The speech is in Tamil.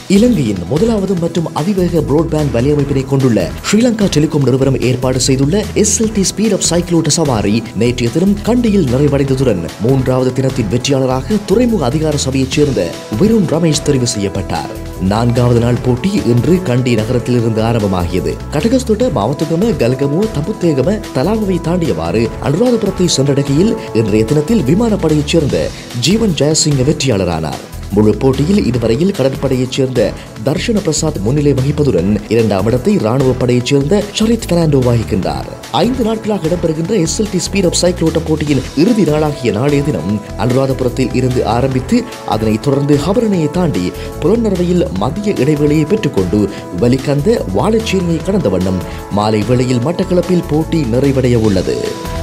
இலங்கையின் முதலாவது மற்றும் அதிவேக பிராட்பேண்ட் வலையமைப்பினை கொண்டுள்ள ஸ்ரீலங்கா டெலிகாம் நிறுவனம் ஏற்பாடு செய்துள்ள எஸ்எல்டி ஸ்பீட் அப் சைக்ளோட்ட சவாரி நேற்றைய தினம் கண்டியில் நிறைவடைந்ததுடன் மூன்றாவது தினத்தின் வெற்றியாளராக துறைமுக அதிகார சபையைச் சேர்ந்த விருண் ரமேஷ் தெரிவு செய்யப்பட்டார் நான்காவது நாள் போட்டி இன்று கண்டி நகரத்திலிருந்து ஆரம்பமாகியது கடகஸ்தொட்ட மாவத்துகம கல்கமுவ தபுத்தேகம தலாகவை தாண்டியவாறு அனுராதபுரத்தை சென்றடைகையில் இன்றைய தினத்தில் விமானப்படையைச் சேர்ந்த ஜீவன் ஜெயசிங்க வெற்றியாளரானார் முழு போட்டியில் இதுவரையில் கடற்படையைச் சேர்ந்த தர்ஷன பிரசாத் முன்னிலை வகிப்பதுடன் இரண்டாம் இடத்தை ராணுவ படையைச் சேர்ந்த ஷரித் பெர்னாண்டோ வகிக்கின்றார் ஐந்து நாட்களாக இடம்பெறுகின்ற எஸ்எல்டி ஸ்பீட் அப் சைக்ளோட்ட போட்டியின் இறுதி நாளாகிய நாளைய தினம் அனுராதபுரத்தில் இருந்து ஆரம்பித்து அதனைத் தொடர்ந்து ஹபரணையை தாண்டி புலனறுவையில் மதிய இடைவேளையை பெற்றுக்கொண்டு வலிகந்த வாழைச்சேரியை கடந்த வண்ணம் மாலை வேளையில் மட்டக்களப்பில் போட்டி நிறைவடைய உள்ளது